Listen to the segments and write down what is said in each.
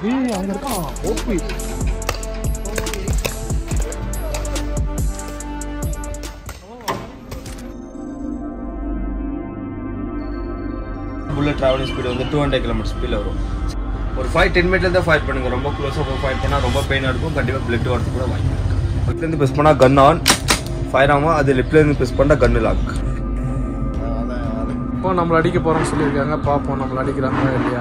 ஏய் அங்க இருக்கான் ஓபி புல்லட் ட்ராவலிங் ஸ்பீடு வந்து டூ ஹண்ட்ரட் கிலோமீட்டர் ஸ்பீடில் வரும் ஒரு ஃபைவ் டென் மினிட்லேருந்து ஃபைட் பண்ணுங்க ரொம்ப க்ளோஸாக போய் ஃபைட் பண்ணால் ரொம்ப பெயினாக இருக்கும் கண்டிப்பாக பிளட் வரது கூட வாங்கி லெஃப்ட்லேருந்து ப்ரெஸ் பண்ணால் கன் ஆன் ஃபயர் ஆகும் அது லெஃப்ட்லேருந்து ப்ரெஸ் பண்ணால் கன்னு லாக் இப்போ நம்மள அடிக்க போறோம்னு சொல்லியிருக்காங்க பார்ப்போம் நம்மள அடிக்கிறாங்களா இல்லையா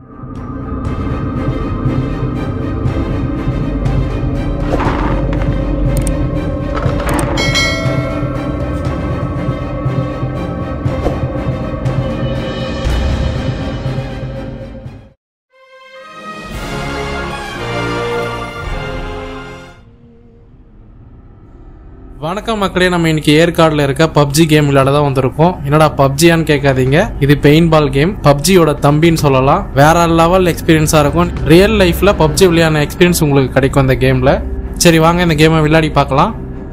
வணக்கம் மக்களே நம்ம இன்னைக்கு ஏற்காடுல இருக்க பப்ஜி கேம் விளையாட தான் வந்திருக்கோம் என்னடா பப்ஜியான்னு கேட்காதீங்க இது பெயின் பால் கேம் பப்ஜியோட தம்பின்னு சொல்லலாம் வேற லெவல் எக்ஸ்பீரியன்ஸா இருக்கும் ரியல் லைஃப்ல பப்ஜி விளையாடின எக்ஸ்பீரியன்ஸ் உங்களுக்கு கிடைக்கும் இந்த கேம்ல சரி வாங்க இந்த கேமை விளையாடி பார்க்கலாம்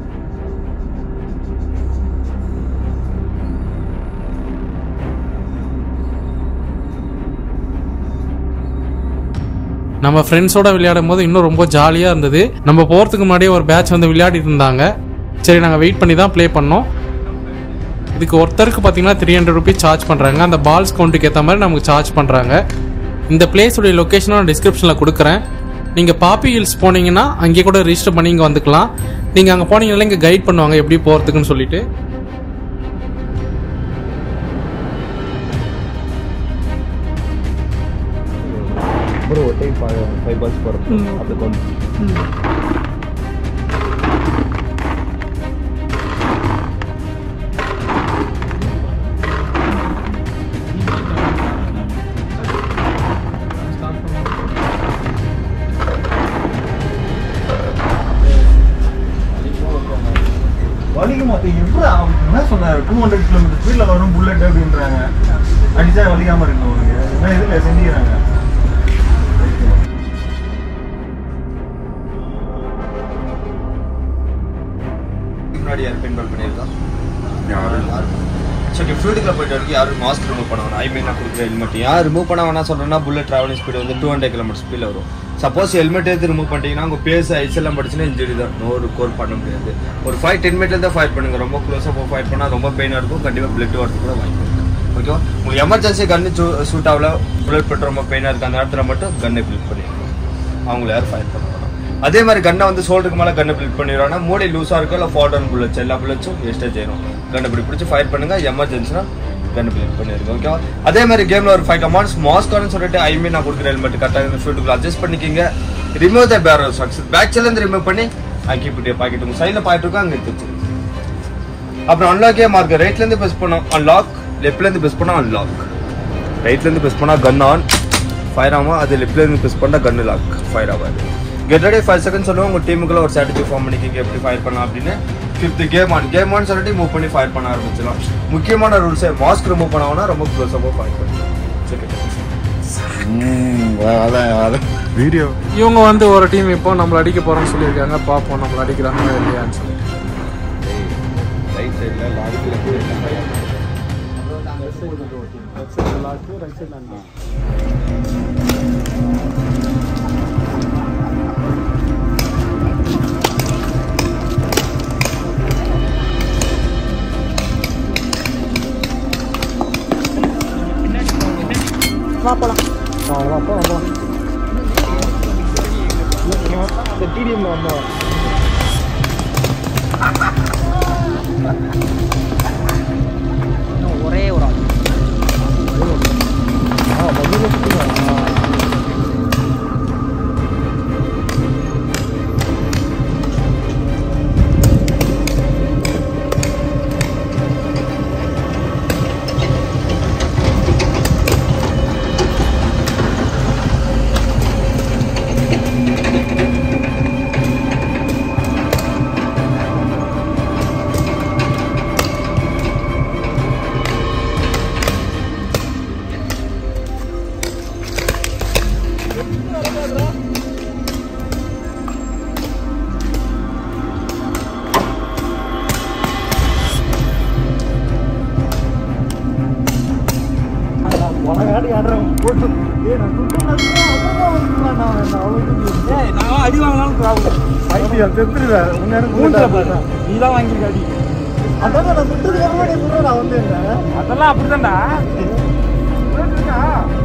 நம்ம ஃப்ரெண்ட்ஸோட விளையாடும் போது இன்னும் ரொம்ப ஜாலியாக இருந்தது நம்ம போகிறதுக்கு முன்னாடியே ஒரு பேட்ச் வந்து விளையாடிட்டு இருந்தாங்க சரி நாங்கள் வெயிட் பண்ணி தான் ப்ளே பண்ணோம் இதுக்கு ஒருத்தருக்கு பார்த்தீங்கன்னா த்ரீ ஹண்ட்ரட் ருபீஸ் சார்ஜ் பண்ணுறாங்க அந்த பால்ஸ் கவுண்ட்டுக்கு ஏற்ற மாதிரி நமக்கு சார்ஜ் பண்ணுறாங்க இந்த பிளேஸுடைய லொக்கேஷனை நான் டிஸ்கிரிப்ஷனில் கொடுக்குறேன் நீங்கள் பாப்பி ஹில்ஸ் போனீங்கன்னா அங்கேயே கூட ரிஜிஸ்டர் பண்ணி இங்கே வந்துக்கலாம் நீங்கள் அங்கே போனீங்கன்னா இங்கே கைட் பண்ணுவாங்க எப்படி போகிறதுக்குன்னு சொல்லிட்டு ப்ரோ ஒரு டைம் ஃபைவ் பால்ஸ் போகிறோம் அது கொஞ்சம் வலிக்க மாட்டேன் எப்படி அவன் என்ன சொன்னாரு டூ ஹண்ட்ரட் கிலோமீட்டர் ஸ்பீட்ல வரும் புல்லட் அப்படின்றாங்க அடிச்சா வலிக்காம இருக்கு உனக்கு என்ன இதுல செஞ்சுக்கிறாங்க முன்னாடி யார் பெயின்பால் பண்ணியிருக்கா யாரும் சரி ஃபீல்டுக்குள்ள போயிட்டு வரைக்கும் யாரும் மாஸ்க் ரிமூவ் பண்ண வேணாம் ஐ மீன் நான் கொடுக்குற ஹெல்மெட் யார் ரிமூவ் பண்ண வேணா சொல்றேன்னா புல்லட் டிராவலிங் ஸ்பீடு வந்து டூ ஹண்ட்ரட் கிலோமீட்டர் ஸ்பீடில் வரும் சப்போஸ் ஹெல்மெட் எடுத்து ரிமூவ் பண்ணிட்டீங்கன்னா உங்கள் பேஸ் ஐஸ் எல்லாம் படிச்சுன்னா இன்ஜுரி தான் நோ கோர் பண்ண முடியாது ஒரு ஃபைவ் டென் மினிட்லேருந்து ஃபைட் பண்ணுங்க ரொம்ப க்ளோஸாக போய் ஃபைட் பண்ணால் ரொம்ப பெயினாக இருக்கும் கண்டிப்பாக பிளட் வரது கூட வாய்ப்பு ஓகேவா உங்களுக்கு எமர்ஜென்சி கன்னு சூட் ஆகல புல்லட் பட்டு ரொம்ப பெயினாக இருக்கு அந்த நேரத்தில் மட்டும் கன்னை பில்ட் பண்ணிடுங்க அவங்கள யாரும் ஃபயர் பண்ண வேணாம் அதே மாதிரி கன்னை வந்து ஷோல்டருக்கு மேலே கன்னை பில்ட் பண்ணிடுவாங்கன்னா மூடி லூஸாக இருக்கும் இல்லை ஃபார்டன் புல்லட்ஸ் எல்லா புல்லட்ஸும் வேஸ்ட்டாக செய்யணும் கன்னை இப்படி பிடிச்சி ஃபயர் பண்ணுங்க எமர்ஜென்சினா கன்னை பில்ட் பண்ணிடுங்க ஓகேவா அதே மாதிரி கேமில் ஒரு ஃபைவ் கமாண்ட்ஸ் மாஸ்கான்னு சொல்லிட்டு ஐ மீன் நான் கொடுக்குற ஹெல்மெட் கரெக்டாக இந்த ஃபீல்டுக்குள்ள அட்ஜஸ்ட் பண்ணிக்கிங்க remove the barrel structure back சைட்லேருந்து ரிமூவ் பண்ணி அங்கே இப்படி பாக்கெட் உங்கள் சைடில் பாக்கெட் இருக்கும் அங்கே எடுத்து அப்புறம் அன்லாக்கே மார்க் ரைட்லேருந்து ப்ரெஸ் பண்ணோம் அன்லாக் லெஃப்ட்லேருந்து ப்ரெஸ் பண்ணால் அன்லாக் ரைட்லேருந்து ப்ரெஸ் பண்ணால் கன் ஆன் ஃபயர் ஆகும் அது லெஃப்ட்லேருந்து ப்ரெஸ் பண்ணால் கன்னு லாக் ஃபயர் ஆகாது கெட் ரெடி ஃபைவ் செகண்ட் சொல்லுவோம் உங்கள் டீமுக்குள்ள ஒரு ஸ்ட்ராட்டஜி ஃபார்ம் பண்ணிக்கிங்க எப்படி ஃபயர் பண்ணலாம் அப்படின்னு fifth game on game on சொல்லிட்டு மூவ் பண்ணி ஃபயர் பண்ண ஆரம்பிச்சிடலாம் முக்கியமான ரூல்ஸே மாஸ்க் ரிமூவ் பண்ணாங்கன்னா ரொம்ப க்ளோஸாக ஃபயர் பண்ணலாம் வீடியோ இவங்க வந்து ஒரு டீம் இப்போ நம்மள அடிக்க போறோம்னு சொல்லியிருக்காங்க பார்ப்போம் நம்மள அடிக்கிறாங்களா இல்லையான்னு சொல்லி ரைட் சைடில் லாஸ்ட்டில் டிடிஎம்ல வந்தோம் ஒரே ஒரு ஆள் உனக்காடி யார் பண்றேன் போட்டு ஏய் நான் சுட்டுனதுக்கு அப்புறமா வந்துடுவேன் நான் என்ன அவ்வளவு ஏய் நான் அடி வாங்கினாலும் ப்ராப்ளம் ஐடியா செத்துருவேன் உன்ன எனக்கு மூஞ்சில பாரு நீ தான் வாங்கியிருக்க அடி அதான் நான் சுட்டதுக்கு அப்புறமா நீ சொல்ற நான் வந்து என்ன அதெல்லாம் அப்படிதான்டா